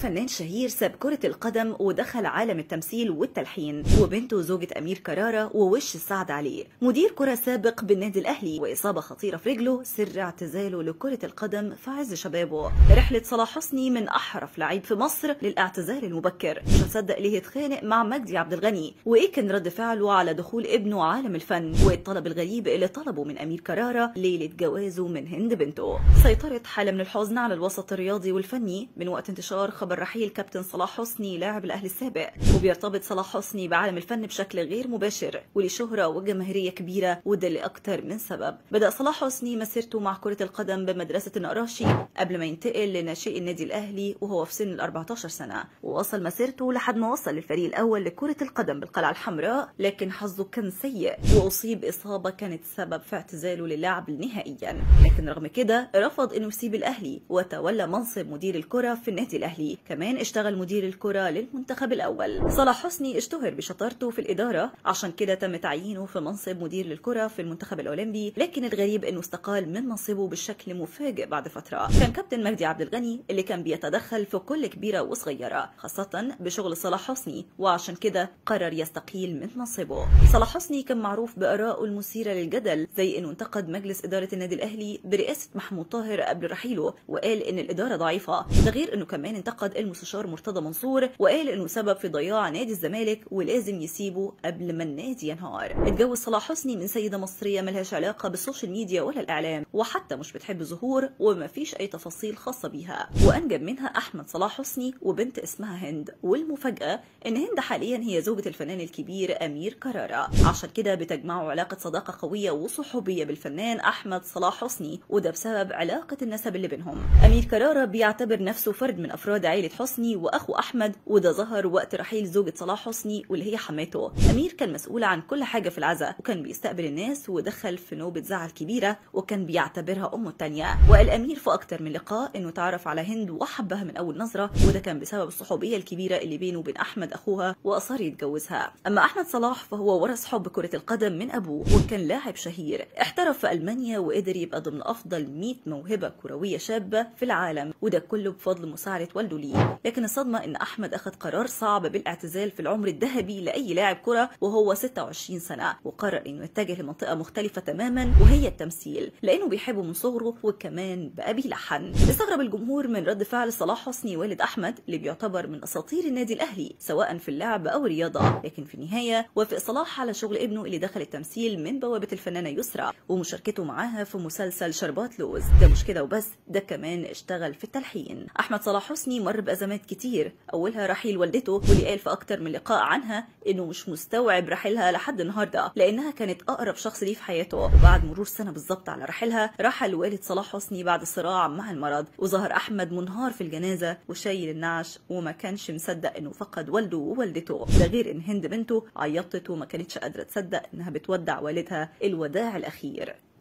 فنان شهير ساب كرة القدم ودخل عالم التمثيل والتلحين وبنته زوجة أمير كرارة ووش السعد عليه مدير كرة سابق بالنادي الأهلي وإصابة خطيرة في رجله سر اعتزاله لكرة القدم في عز شبابه رحلة صلاح حسني من أحرف لعيب في مصر للاعتزال المبكر مش هصدق ليه اتخانق مع مجدي عبد الغني وإيه كان رد فعله على دخول ابنه عالم الفن والطلب الغريب اللي طلبه من أمير كرارة ليلة جوازه من هند بنته سيطرت حالة من الحزن على الوسط الرياضي والفني من وقت انتشار خبر رحيل كابتن صلاح حسني لاعب الاهلي السابق وبيرتبط صلاح حسني بعالم الفن بشكل غير مباشر ولشهرة وجماهيرية كبيرة وده لأكتر من سبب بدأ صلاح حسني مسيرته مع كرة القدم بمدرسة النقراشي قبل ما ينتقل لناشئ النادي الأهلي وهو في سن ال 14 سنة ووصل مسيرته لحد ما وصل للفريق الأول لكرة القدم بالقلعة الحمراء لكن حظه كان سيء وأصيب إصابة كانت سبب في اعتزاله للعب نهائيا لكن رغم كده رفض إنه يسيب الأهلي وتولى منصب مدير الكرة في النادي الأهلي كمان اشتغل مدير الكرة للمنتخب الأول صلاح حسني اشتهر بشطارته في الإدارة عشان كده تم تعيينه في منصب مدير للكرة في المنتخب الأولمبي لكن الغريب إنه استقال من منصبه بشكل مفاجئ بعد فترة كان كابتن مجدي عبد الغني اللي كان بيتدخل في كل كبيرة وصغيرة خاصة بشغل صلاح حسني وعشان كده قرر يستقيل من منصبه صلاح حسني كان معروف بآرائه المثيرة للجدل زي إنه انتقد مجلس إدارة النادي الأهلي برئاسة محمود طاهر قبل رحيله وقال إن الإدارة ضعيفة ده غير إنه كمان انتقد المستشار مرتضى منصور وقال انه سبب في ضياع نادي الزمالك ولازم يسيبه قبل ما النادي ينهار اتجوز صلاح حسني من سيده مصريه ملهاش علاقه بالسوشيال ميديا ولا الاعلام وحتى مش بتحب الظهور وما فيش اي تفاصيل خاصه بيها وانجب منها احمد صلاح حسني وبنت اسمها هند والمفاجاه ان هند حاليا هي زوجة الفنان الكبير امير كرارة عشان كده بتجمعه علاقه صداقه قويه وصحوبيه بالفنان احمد صلاح حسني وده بسبب علاقه النسب اللي بينهم امير كرارة بيعتبر نفسه فرد من افراد عائله حسني واخو احمد وده ظهر وقت رحيل زوجة صلاح حسني واللي هي حماته امير كان مسؤول عن كل حاجه في العزاء وكان بيستقبل الناس ودخل في نوبه زعل كبيره وكان بيعتبرها امه التانية وقال امير في اكتر من لقاء انه تعرف على هند وحبها من اول نظره وده كان بسبب الصحوبيه الكبيره اللي بينه وبين احمد اخوها واصر يتجوزها اما احمد صلاح فهو ورث حب كره القدم من ابوه وكان لاعب شهير احترف في المانيا وقدر يبقى ضمن افضل 100 موهبه كرويه شابه في العالم وده كله بفضل مساعده والده ليه لكن الصدمه ان احمد اخذ قرار صعب بالاعتزال في العمر الذهبي لاي لاعب كره وهو 26 سنه وقرر انه يتجه لمنطقه مختلفه تماما وهي التمثيل لانه بيحبه من صغره وكمان بقى بيلحن استغرب الجمهور من رد فعل صلاح حسني والد احمد اللي بيعتبر من اساطير النادي الاهلي سواء في اللعب او الرياضه لكن في النهايه وافق صلاح على شغل ابنه اللي دخل التمثيل من بوابه الفنانه يسرى ومشاركته معاها في مسلسل شربات لوز ده مش كده وبس ده كمان اشتغل في التلحين احمد صلاح حسني مر بازمات كتير اولها رحيل والدته واللي قال في اكتر من لقاء عنها انه مش مستوعب رحيلها لحد النهارده لانها كانت اقرب شخص ليه في حياته وبعد مرور سنه بالظبط على رحيلها رحل والد صلاح حسني بعد صراع مع المرض وظهر احمد منهار في الجنازه وشايل النعش وما كانش مصدق انه فقد والده ووالدته ده غير ان هند بنته عيطت وما كانتش قادره تصدق انها بتودع والدها الوداع الاخير